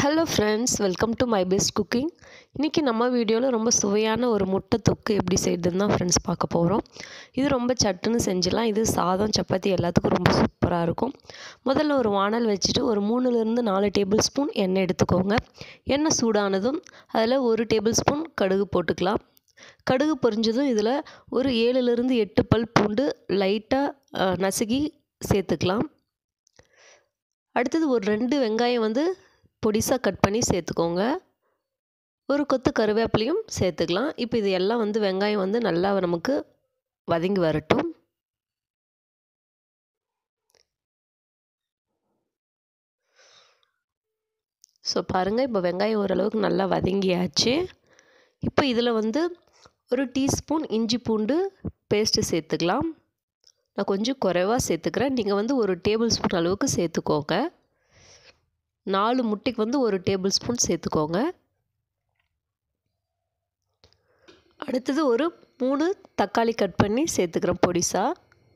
hello friends welcome to my best cooking இன்றைக்கி நம்ம வீடியோவில் ரொம்ப சுவையான ஒரு முட்டை தொக்கு எப்படி செய்யுதுன்னு தான் ஃப்ரெண்ட்ஸ் பார்க்க போகிறோம் இது ரொம்ப சட்டுன்னு செஞ்சிடலாம் இது சாதம் சப்பாத்தி எல்லாத்துக்கும் ரொம்ப சூப்பராக இருக்கும் முதல்ல ஒரு வானல் வச்சுட்டு ஒரு மூணுலேருந்து நாலு டேபிள் ஸ்பூன் எண்ணெய் எடுத்துக்கோங்க எண்ணெய் சூடானதும் அதில் ஒரு டேபிள் ஸ்பூன் கடுகு போட்டுக்கலாம் கடுகு பொரிஞ்சதும் இதில் ஒரு ஏழுலேருந்து எட்டு பல் பூண்டு லைட்டாக நசுக்கி சேர்த்துக்கலாம் அடுத்தது ஒரு ரெண்டு வெங்காயம் வந்து பொடிசாக கட் பண்ணி சேர்த்துக்கோங்க ஒரு கொத்து கருவேப்பிலையும் சேர்த்துக்கலாம் இப்போ இது எல்லாம் வந்து வெங்காயம் வந்து நல்லா நமக்கு வதங்கி வரட்டும் ஸோ பாருங்கள் இப்போ வெங்காயம் ஓரளவுக்கு நல்லா வதங்கியாச்சு இப்போ இதில் வந்து ஒரு டீஸ்பூன் இஞ்சி பூண்டு பேஸ்ட்டு சேர்த்துக்கலாம் நான் கொஞ்சம் குறைவாக சேர்த்துக்கிறேன் நீங்கள் வந்து ஒரு டேபிள் ஸ்பூன் அளவுக்கு சேர்த்துக்கோங்க நாலு முட்டைக்கு வந்து ஒரு டேபிள் ஸ்பூன் சேர்த்துக்கோங்க அடுத்தது ஒரு மூணு தக்காளி கட் பண்ணி சேர்த்துக்கிறேன் பொடிசாக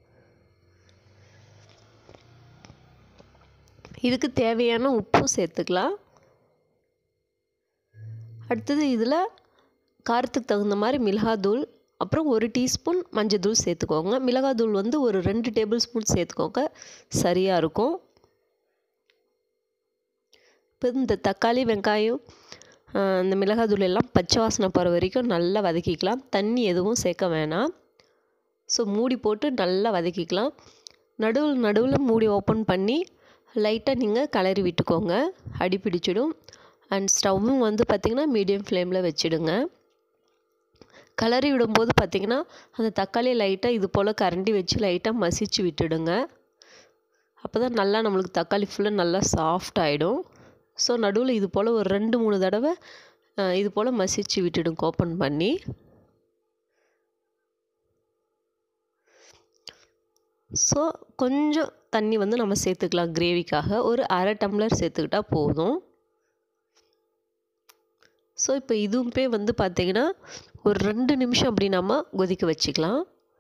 இதுக்கு தேவையான உப்பும் சேர்த்துக்கலாம் அடுத்தது இதில் காரத்துக்கு தகுந்த மாதிரி மிளகாத்தூள் அப்புறம் ஒரு டீஸ்பூன் மஞ்சள் சேர்த்துக்கோங்க மிளகாத்தூள் வந்து ஒரு ரெண்டு டேபிள் ஸ்பூன் சேர்த்துக்கோங்க சரியாக இருக்கும் இப்போ இந்த தக்காளி வெங்காயம் இந்த மிளகாத்தூள் எல்லாம் பச்சை வாசனை போகிற வரைக்கும் நல்லா வதக்கிக்கலாம் தண்ணி எதுவும் சேர்க்க வேணாம் ஸோ மூடி போட்டு நல்லா வதக்கிக்கலாம் நடுவில் நடுவில் மூடி ஓப்பன் பண்ணி லைட்டாக நீங்கள் கலரி விட்டுக்கோங்க அடி பிடிச்சிடும் அண்ட் ஸ்டவ்வும் வந்து பார்த்திங்கன்னா மீடியம் ஃப்ளேமில் வச்சுடுங்க கலரி விடும்போது பார்த்திங்கன்னா அந்த தக்காளி லைட்டாக இது போல் கரண்டி வச்சு லைட்டாக மசிச்சு விட்டுடுங்க அப்போ தான் நல்லா நம்மளுக்கு தக்காளி ஃபுல்லாக நல்லா சாஃப்ட் ஆகிடும் ஸோ நடுவில் இது போல் ஒரு ரெண்டு மூணு தடவை இது போல் மசிச்சு விட்டுடுங்க ஓப்பன் பண்ணி ஸோ கொஞ்சம் தண்ணி வந்து நம்ம சேர்த்துக்கலாம் கிரேவிக்காக ஒரு அரை டம்ளர் சேர்த்துக்கிட்டால் போதும் ஸோ இப்போ இதுவுமே வந்து பார்த்திங்கன்னா ஒரு ரெண்டு நிமிஷம் அப்படி நம்ம கொதிக்க வச்சுக்கலாம்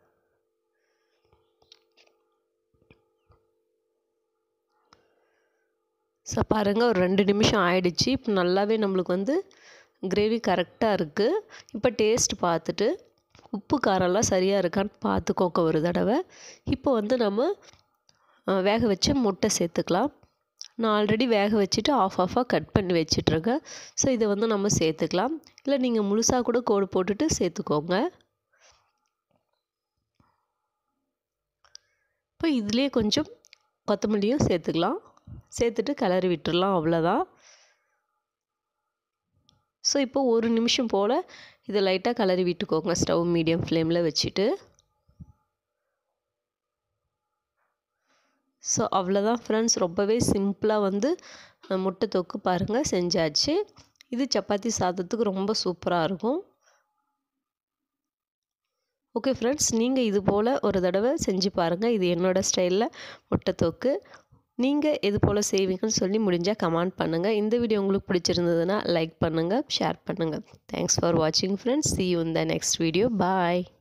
ஸோ பாருங்கள் ஒரு ரெண்டு நிமிஷம் ஆயிடுச்சு இப்போ நல்லாவே நம்மளுக்கு வந்து கிரேவி கரெக்டாக இருக்குது இப்போ டேஸ்ட் பார்த்துட்டு உப்பு காரம்லாம் சரியாக இருக்கான்னு பார்த்துக்கோங்க ஒரு தடவை இப்போ வந்து நம்ம வேக வச்ச முட்டை சேர்த்துக்கலாம் நான் ஆல்ரெடி வேக வச்சுட்டு ஆஃப் ஆஃபாக கட் பண்ணி வச்சிட்ருக்கேன் ஸோ இதை வந்து நம்ம சேர்த்துக்கலாம் இல்லை நீங்கள் முழுசாக கூட கோடு போட்டுட்டு சேர்த்துக்கோங்க இப்போ இதுலேயே கொஞ்சம் கொத்தமல்லியும் சேர்த்துக்கலாம் சேர்த்துட்டு கிளறி விட்டுடலாம் அவ்வளோதான் ஸோ இப்போ ஒரு நிமிஷம் போல் இதை லைட்டாக கிளறி விட்டுக்கோங்க ஸ்டவ் மீடியம் ஃப்ளேமில் வச்சுட்டு ஸோ அவ்வளோதான் ஃப்ரெண்ட்ஸ் ரொம்பவே சிம்பிளாக வந்து முட்டை தொக்கு பாருங்கள் செஞ்சாச்சு இது சப்பாத்தி சாதத்துக்கு ரொம்ப சூப்பராக இருக்கும் ஓகே ஃப்ரெண்ட்ஸ் நீங்கள் இது போல் ஒரு தடவை செஞ்சு பாருங்கள் இது என்னோடய ஸ்டைலில் முட்டை தொக்கு நீங்கள் எது போல் செய்வீங்கன்னு சொல்லி முடிஞ்சால் கமெண்ட் பண்ணுங்கள் இந்த வீடியோ உங்களுக்கு பிடிச்சிருந்ததுன்னா லைக் பண்ணுங்கள் ஷேர் பண்ணுங்கள் தேங்க்ஸ் ஃபார் வாட்சிங் ஃப்ரெண்ட்ஸ் சி யூ இந்த நெக்ஸ்ட் வீடியோ பாய்